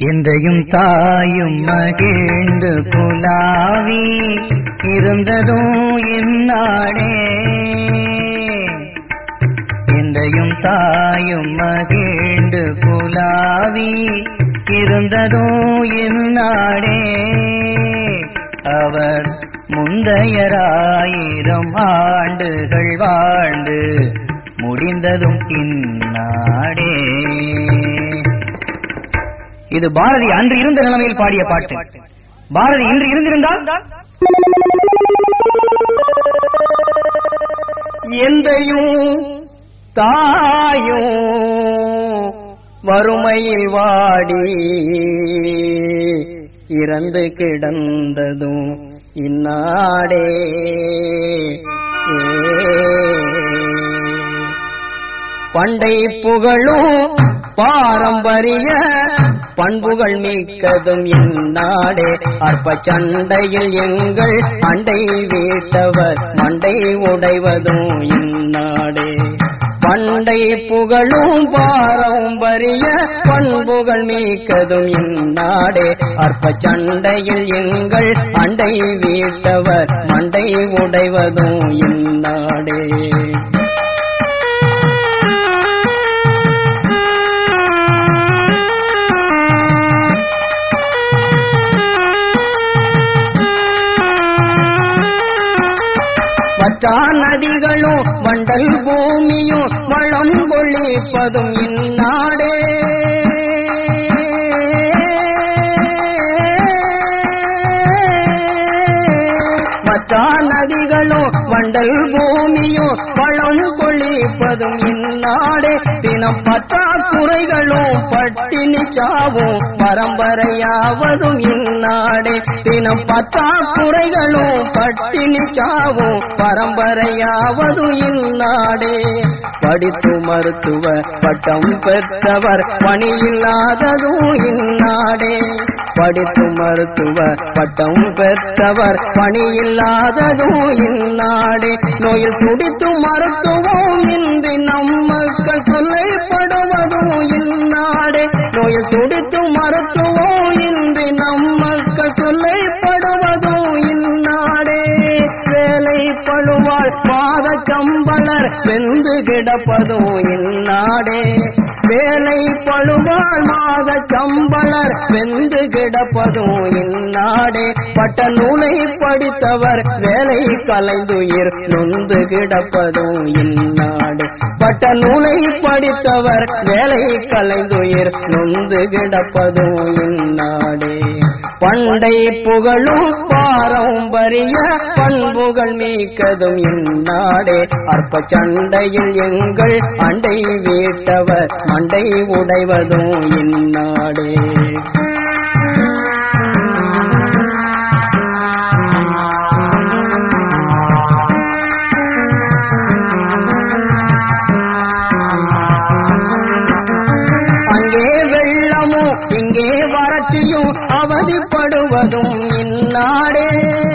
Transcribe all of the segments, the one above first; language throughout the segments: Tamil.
எந்தையும் தாயும் மகிழ்ந்து குலாவி இருந்ததும் இந்நாடே எந்தையும் தாயும் மகிழ்ந்து குலாவி இருந்ததும் இந்நாடே அவர் முந்தையராயிரம் ஆண்டுகள் வாழ்ந்து முடிந்ததும் இந்நாடே இது பாரதி அன்று இருந்த நிலைமையில் பாடிய பாட்டு பாரதி இன்று இருந்திருந்தால் எந்தையும் தாயும் வறுமையில் வாடி இறந்து கிடந்ததும் இந்நாடே பண்டை புகழும் பாரம்பரிய பண்புகள் மிக்கதும் இந்நாடே அற்ப சண்டையில் எங்கள் அண்டை வீட்டவர் மண்டை உடைவதும் இந்நாடே பண்டை புகழும் பாரம்பரிய பண்புகள் மிக்கதும் இந்நாடே அற்ப சண்டையில் எங்கள் அண்டை வீட்டவர் மண்டை உடைவதும் இந்நாடே வற்றா நதிகளும் வண்டல் பூமியும் வளம் பொழிப்பதும் இந்நாடே வற்றா நதிகளும் வண்டல் பூமியும் வளம் பொழிப்பதும் இந்நாடே தினம் பற்றாக்குறைகளும் பட்டினி சாவும் பரம்பரையாவதும் இந்நாடே தினம் பற்றாக்குறைகளும் பட்டினி சாவும் பரம்பரையாவதும் இந்நாடே படித்து மருத்துவ பட்டம் பெற்றவர் பணியில்லாததும் இந்நாடே படித்து மருத்துவ பட்டம் பெற்றவர் பணியில்லாததும் இந்நாடே நோயில் துடித்து மருத்துவம் இன்றி நம் மக்கள் தொல்லைப்படுவதும் இந்நாடே நோயில் துடித்து மருத்துவம் இன்றி நம் மக்கள் தொல்லைப்படுவதும் இந்நாடே வேலை பழுவாள் பாத சம்பளர் வெந்து கிடப்பதும் இந்நாடே வேலை பழுவாள் மாத சம்பளர் வெந்து கிடப்பதும் இந்நாடே பட்ட நூலை படித்தவர் வேலை கலைந்துயிர் நொந்து கிடப்பதும் இந்நாடு பட்ட நூலை படித்தவர் வேலை கலைந்துயிர் நொந்து கிடப்பதும் இந்நாடே பண்டை புகழும் பாரம்பரிய பண்புகள் மீக்கதும் இந்நாடே அற்ப சண்டையில் எங்கள் அண்டை வீட்டவர் மண்டை உடைவதும் இந்நாடே அங்கே வெள்ளமும் இங்கே வறட்சியும் அவதிப்படுவதும் இந்நாடே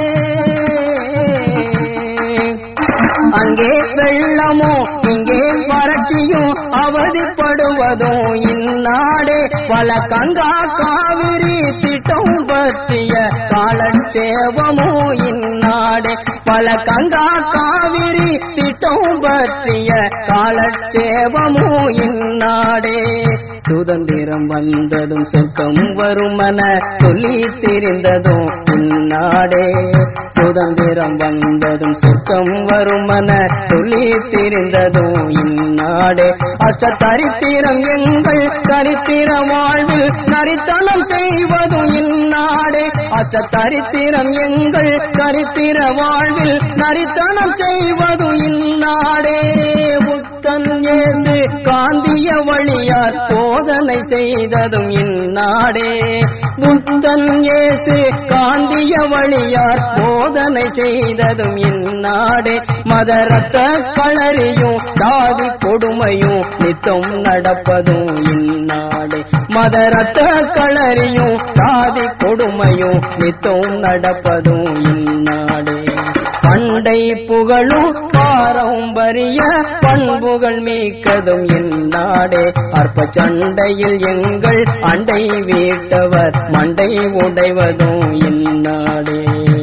அங்கே வெள்ளமும் இங்கே வறட்சியும் அவதிப்படுவதும் இந்நாடே பல கங்கா காவிரி திட்டம் பற்றிய காலட்சேபமோ இந்நாடே பல கங்கா காவிரி திட்டம் பற்றிய காலட்சேபமோ இந்நாடே சுதந்திரம் வந்ததும் சொர்க்கம் வருமன சொல்லி தெரிந்ததும் இந்நாடே சுதந்திரம் வந்ததும் சொர்க்கம் வருமன சொல்லி தெரிந்ததும் இந்நாடே அஷ்ட தரித்திரம் எங்கள் தரித்திர வாழ்வில் நரித்தனம் செய்வதும் இந்நாடே அஷ்ட தரித்திரம் எங்கள் தரித்திர வாழ்வில் நரித்தனம் செய்வதும் இந்நாடே புத்தன் இயேசு காந்திய வழியார் போதனை செய்ததும் இந்நாடே புத்தன் இயேசு காந்திய வழியார் போதனை செய்ததும் இந்நாடே மதரத்த களறியும் சாதி கொடுமையும் நித்தம் நடப்பதும் இந்நாடே மதரத்த களறியும் சாதி கொடுமையும் நித்தம் நடப்பதும் இந்நாடே பண்ட பண்டை புகழும் பாரம்பரிய பண்புகள் மீக்கதும் இந்நாடே அற்ப சண்டையில் எங்கள் அண்டை வீட்டவர் மண்டை உடைவதும் இந்நாடே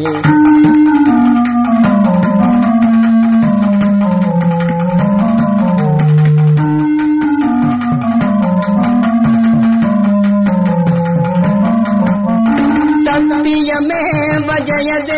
சத்தியமே வஜயதே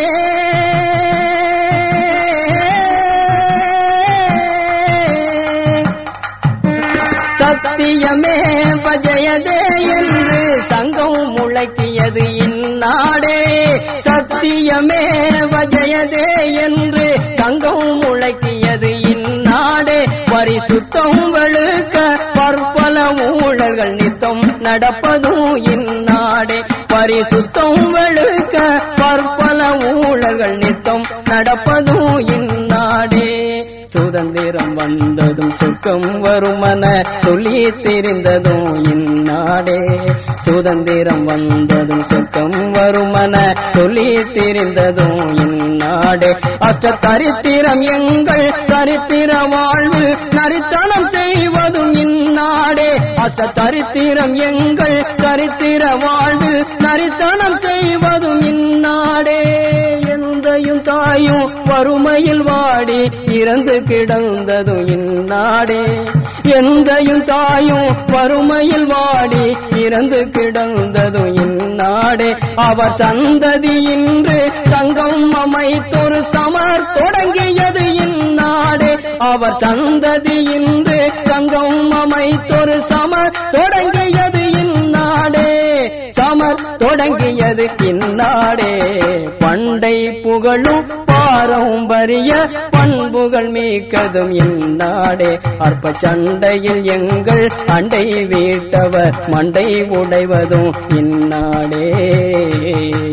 சத்தியமே வஜயதே என்று சங்கம் முழக்கியது இந்நாடே சத்தியமே வஜயதே என்று சங்கம் முழக்கியது இந்நாடே பரிசுத்தம் வெளுக்க பற்பல ஊழல்கள் நித்தம் நடப்பதும் இந்நாடே பரிசுத்தம் வெளுக்க பற்பல ஊழல்கள் நித்தம் நடப்பதும் இந்நாடே சுதந்திரம் வந்ததும் சுக்கம் வருமன சொல்லி தெரிந்ததும் இந்நாடே சுதந்திரம் வந்ததும் சுக்கம் வருமன சொல்லி தெரிந்ததும் இந்நாடே அஷ்ட தரித்திரம் எங்கள் சரித்திர வாழ்வு நரித்தனம் செய்வதும் இந்நாடே அஷ்ட தரித்திரம் எங்கள் சரித்திர வாழ்வு நரித்தனம் செய்வதும் இந்நாடே எந்தையும் தாயும் வறுமையில் வாடி இறந்து கிடந்ததும் இந்நாடே எந்தையும் தாயும் வறுமையில் வாடி இறந்து கிடந்ததும் இந்நாடே அவர் சந்ததி இன்று சங்கம் அமைத்தொரு சமர் தொடங்கியது இந்நாடே அவர் சந்ததி இன்று சங்கம் அமைத்தொரு சமர் தொடங்கியது இந்நாடே சமர் தொடங்கியது இந்நாடே பண்டை புகழும் பாரம்பரிய பண்புகள் மீக்கதும் இந்நாடே அற்ப சண்டையில் எங்கள் அண்டை வீட்டவர் மண்டை உடைவதும் இந்நாடே